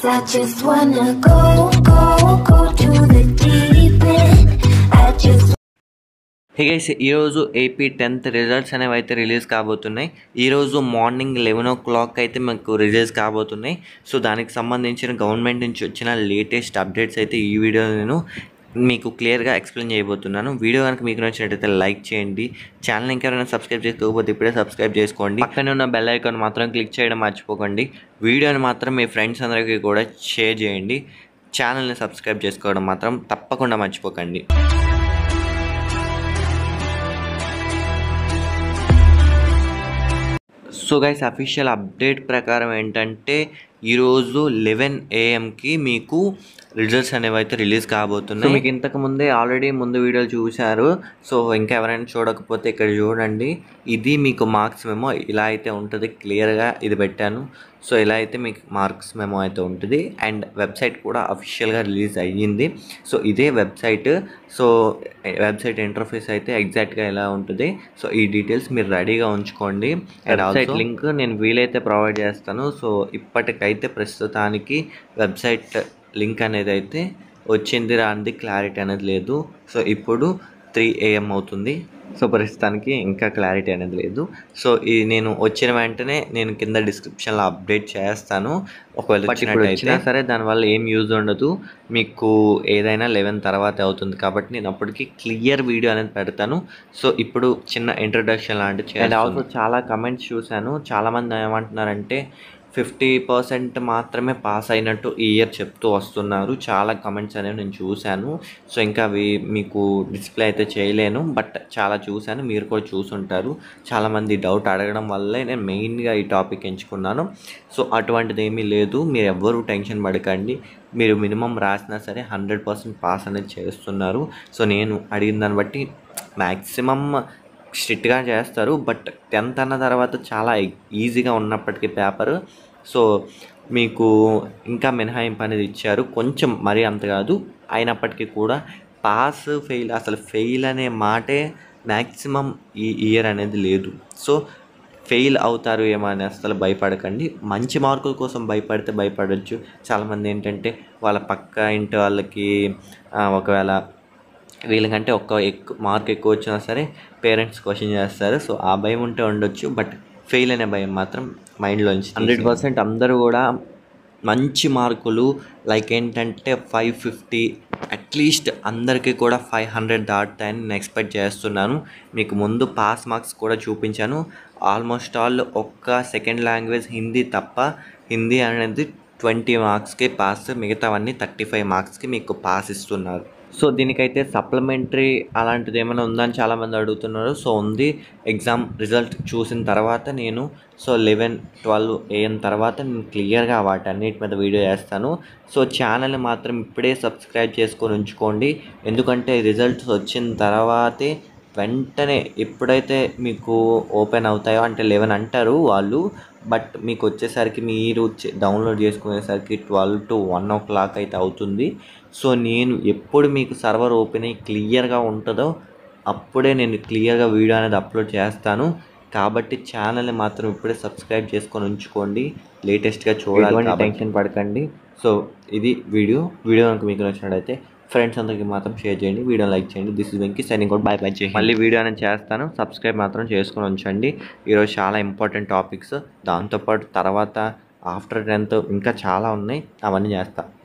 I just wanna go, go, go to the deep end. I just hey guys ఈరోజు AP tenth results అనేవి అయితే release కాబోతున్నాయి ఈరోజు morning eleven ఓ o'clock అయితే మాకు రిలీజ్ కాబోతున్నాయి సో దానికి సంబంధించిన గవర్నమెంట్ నుంచి వచ్చిన లేటెస్ట్ అప్డేట్స్ అయితే ఈ వీడియో నేను మీకు క్లియర్గా ఎక్స్ప్లెయిన్ చేయబోతున్నాను వీడియో కనుక మీకు నచ్చినట్టయితే లైక్ చేయండి ఛానల్ ఇంకెవరైనా సబ్స్క్రైబ్ చేసుకోకపోతే ఇప్పుడే సబ్స్క్రైబ్ చేసుకోండి పక్కనే ఉన్న బెల్ ఐకాన్ మాత్రం క్లిక్ చేయడం మర్చిపోకండి వీడియోని మాత్రం మీ ఫ్రెండ్స్ అందరికీ కూడా షేర్ చేయండి ఛానల్ని సబ్స్క్రైబ్ చేసుకోవడం మాత్రం తప్పకుండా మర్చిపోకండి సో గైస్ అఫీషియల్ అప్డేట్ ప్రకారం ఏంటంటే ఈరోజు లెవెన్ ఏఎంకి మీకు రిజల్ట్స్ అనేవి అయితే రిలీజ్ కాబోతున్నాయి మీకు ఇంతకు ముందే ఆల్రెడీ ముందు వీడియోలు చూశారు సో ఇంకా ఎవరైనా చూడకపోతే ఇక్కడ చూడండి ఇది మీకు మార్క్స్ మెమో ఇలా అయితే ఉంటుంది క్లియర్గా ఇది పెట్టాను సో ఇలా అయితే మీకు మార్క్స్ మెమో అయితే ఉంటుంది అండ్ వెబ్సైట్ కూడా అఫీషియల్గా రిలీజ్ అయ్యింది సో ఇదే వెబ్సైట్ సో వెబ్సైట్ ఇంటర్ఫేస్ అయితే ఎగ్జాక్ట్గా ఎలా ఉంటుంది సో ఈ డీటెయిల్స్ మీరు రెడీగా ఉంచుకోండి అండ్ వెబ్సైట్ లింక్ నేను వీలైతే ప్రొవైడ్ చేస్తాను సో ఇప్పటికైతే ప్రస్తుతానికి వెబ్సైట్ లింక్ అనేది అయితే వచ్చింది రాంది క్లారిటీ అనేది లేదు సో ఇప్పుడు త్రీ ఏఎం అవుతుంది సో ప్రస్తుతానికి ఇంకా క్లారిటీ అనేది లేదు సో ఇది నేను వచ్చిన వెంటనే నేను కింద డిస్క్రిప్షన్లో అప్డేట్ చేస్తాను ఒకవేళ వచ్చినా సరే దానివల్ల ఏం యూజ్ ఉండదు మీకు ఏదైనా లెవెన్ తర్వాత అవుతుంది కాబట్టి నేను అప్పటికి క్లియర్ వీడియో అనేది పెడతాను సో ఇప్పుడు చిన్న ఇంట్రడక్షన్ లాంటి అండ్ ఆల్సో చాలా కమెంట్స్ చూశాను చాలామంది ఏమంటున్నారంటే ఫిఫ్టీ పర్సెంట్ మాత్రమే పాస్ అయినట్టు ఈ ఇయర్ చెప్తూ వస్తున్నారు చాలా కమెంట్స్ అనేవి నేను చూశాను సో ఇంకా అవి మీకు డిస్ప్లే అయితే చేయలేను బట్ చాలా చూశాను మీరు కూడా చూసుంటారు చాలామంది డౌట్ అడగడం వల్లే నేను మెయిన్గా ఈ టాపిక్ ఎంచుకున్నాను సో అటువంటిది ఏమీ లేదు మీరు ఎవ్వరూ టెన్షన్ పడకండి మీరు మినిమం రాసినా సరే హండ్రెడ్ పర్సెంట్ పాస్ అనేది చేస్తున్నారు సో నేను అడిగిన దాన్ని బట్టి మ్యాక్సిమం స్ట్రిక్ట్గా చేస్తారు బట్ టెన్త్ అన్న తర్వాత చాలా ఈజీగా ఉన్నప్పటికీ పేపర్ సో మీకు ఇంకా మినహాయింపు అనేది ఇచ్చారు కొంచెం మరీ అంత కాదు అయినప్పటికీ కూడా పాస్ ఫెయిల్ అసలు ఫెయిల్ అనే మాటే మ్యాక్సిమం ఈ ఇయర్ అనేది లేదు సో ఫెయిల్ అవుతారు ఏమో అని అసలు భయపడకండి మంచి మార్కుల కోసం భయపడితే భయపడవచ్చు చాలామంది ఏంటంటే వాళ్ళ పక్క ఇంటి వాళ్ళకి ఆ, ఒకవేళ వీళ్ళకంటే ఒక్క ఎక్కువ మార్క్ ఎక్కువ వచ్చినా సరే పేరెంట్స్ క్వశ్చన్ చేస్తారు సో ఆ భయం ఉంటే ఉండొచ్చు బట్ ఫెయిల్ అనే భయం మాత్రం మైండ్లోంచి హండ్రెడ్ పర్సెంట్ అందరూ కూడా మంచి మార్కులు లైక్ ఏంటంటే ఫైవ్ ఫిఫ్టీ అట్లీస్ట్ అందరికీ కూడా ఫైవ్ హండ్రెడ్ దాటుతాయని నేను ఎక్స్పెక్ట్ చేస్తున్నాను మీకు ముందు పాస్ మార్క్స్ కూడా చూపించాను ఆల్మోస్ట్ ఆల్ ఒక్క సెకండ్ లాంగ్వేజ్ హిందీ తప్ప హిందీ అనేది ట్వంటీ మార్క్స్కి పాస్ మిగతావన్నీ థర్టీ ఫైవ్ మార్క్స్కి మీకు పాస్ ఇస్తున్నారు సో దీనికైతే సప్లిమెంటరీ అలాంటిది ఏమైనా ఉందా అని చాలామంది అడుగుతున్నారు సో ఉంది ఎగ్జామ్ రిజల్ట్ చూసిన తర్వాత నేను సో లెవెన్ ట్వెల్వ్ ఏఎం తర్వాత నేను క్లియర్గా వాటన్నిటి మీద వీడియో చేస్తాను సో ఛానల్ని మాత్రం ఇప్పుడే సబ్స్క్రైబ్ చేసుకొని ఉంచుకోండి ఎందుకంటే రిజల్ట్స్ వచ్చిన తర్వాతే వెంటనే ఎప్పుడైతే మీకు ఓపెన్ అవుతాయో అంటే లెవెన్ అంటారు వాళ్ళు బట్ మీకు వచ్చేసరికి మీరు డౌన్లోడ్ చేసుకునేసరికి twelve to one o'clock అయితే అవుతుంది సో నేను ఎప్పుడు మీకు సర్వర్ ఓపెన్ అయ్యి క్లియర్గా ఉంటుందో అప్పుడే నేను క్లియర్గా వీడియో అనేది అప్లోడ్ చేస్తాను కాబట్టి ఛానల్ని మాత్రం ఇప్పుడే సబ్స్క్రైబ్ చేసుకొని ఉంచుకోండి లేటెస్ట్గా చూడాలి టెన్షన్ పడకండి సో ఇది వీడియో వీడియో కనుక మీకు నచ్చినట్టయితే ఫ్రెండ్స్ అందరికీ మాత్రం షేర్ చేయండి వీడియో లైక్ చేయండి దిస్ ఇస్ వెంకీ సైనింగ్ కూడా బై బై చేయండి మళ్ళీ వీడియో అనేది చేస్తాను సబ్స్క్రైబ్ మాత్రం చేసుకొని ఉంచండి ఈరోజు చాలా ఇంపార్టెంట్ టాపిక్స్ దాంతోపాటు తర్వాత ఆఫ్టర్ టెన్త్ ఇంకా చాలా ఉన్నాయి అవన్నీ చేస్తాను